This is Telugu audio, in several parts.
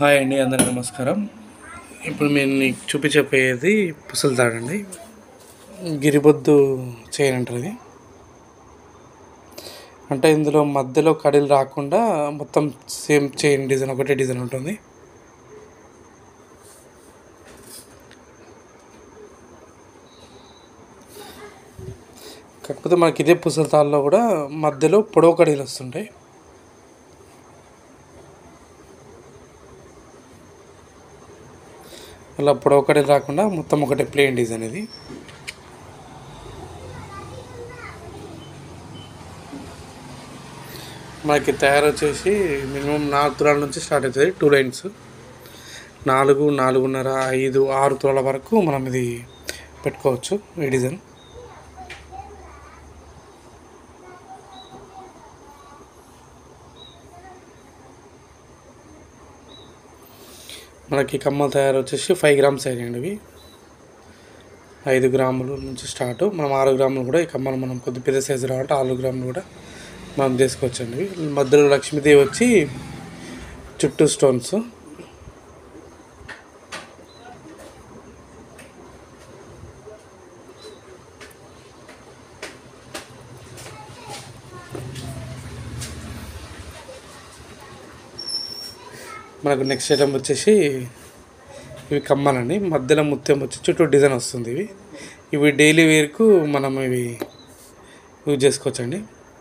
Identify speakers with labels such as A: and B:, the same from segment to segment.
A: హాయ్ అండి అందరికీ నమస్కారం ఇప్పుడు నేను నీకు చూపించపోయేది పుసలు తాడండి గిరిబొద్దు చైన్ అంటారు ఇది అంటే ఇందులో మధ్యలో కడీలు రాకుండా మొత్తం సేమ్ చైన్ డిజైన్ ఒకటే డిజైన్ ఉంటుంది కాకపోతే మనకి ఇదే పుసల తాళ్ళలో కూడా మధ్యలో పొడవు కడీలు వస్తుంటాయి అలా పొడవు కడీలు రాకుండా మొత్తం ఒకటే ప్లేన్ డిజైన్ ఇది మనకి తయారు వచ్చేసి మినిమం నాలుగు తులాల నుంచి స్టార్ట్ అవుతుంది టూ లైన్స్ నాలుగు నాలుగున్నర ఐదు ఆరు తులాల వరకు మనం ఇది పెట్టుకోవచ్చు ఈ డిజైన్ మనకి కమ్మలు తయారు వచ్చేసి ఫైవ్ గ్రామ్స్ అయినాయండి ఇవి ఐదు గ్రాముల నుంచి స్టార్ట్ మనం ఆరు గ్రాములు కూడా ఈ కమ్మలు మనం కొద్ది పెద్ద సైజు రావాలంటే ఆరు గ్రాములు కూడా మనం చేసుకోవచ్చండి మధ్యలో లక్ష్మీదేవి వచ్చి చుట్టూ స్టోన్స్ మనకు నెక్స్ట్ ఐటమ్ వచ్చేసి ఇవి కమ్మలండి మధ్యలో ముత్యం వచ్చి చుట్టూ డిజైన్ వస్తుంది ఇవి ఇవి డైలీ వేర్కు మనం ఇవి యూజ్ చేసుకోవచ్చండి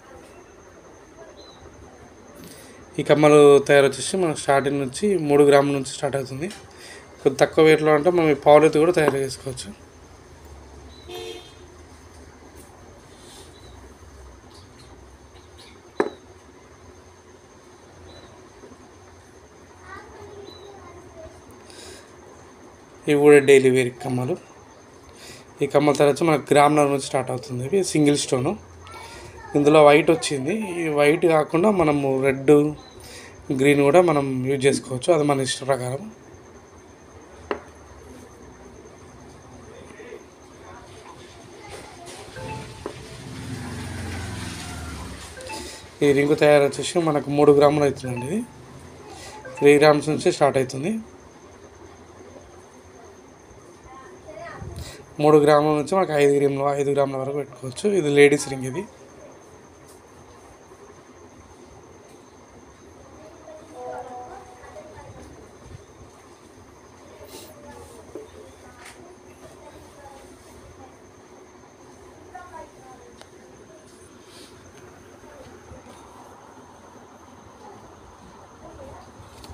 A: ఈ కమ్మలు తయారు వచ్చేసి మనం స్టార్టింగ్ నుంచి మూడు గ్రాముల నుంచి స్టార్ట్ అవుతుంది కొద్ది తక్కువ వెయిట్లో అంటే మనం ఈ పావులెత్తు కూడా తయారు చేసుకోవచ్చు ఇవి కూడా డైలీ వేర్ కమ్మలు ఈ కమ్మల తర్వాత మనకు గ్రామ్ల నుంచి స్టార్ట్ అవుతుంది ఇవి సింగిల్ స్టోను ఇందులో వైట్ వచ్చింది ఈ వైట్ కాకుండా మనము రెడ్ గ్రీన్ కూడా మనం యూజ్ చేసుకోవచ్చు అది మన ఇష్ట ప్రకారం ఈ రింగు తయారు వచ్చేసి మనకు మూడు గ్రాములు అవుతుందండి ఇది త్రీ గ్రామ్స్ నుంచి స్టార్ట్ అవుతుంది మూడు గ్రాముల నుంచి మనకు ఐదు గ్రాములు ఐదు గ్రాముల వరకు పెట్టుకోవచ్చు ఇది లేడీస్ రింగ్ ఇది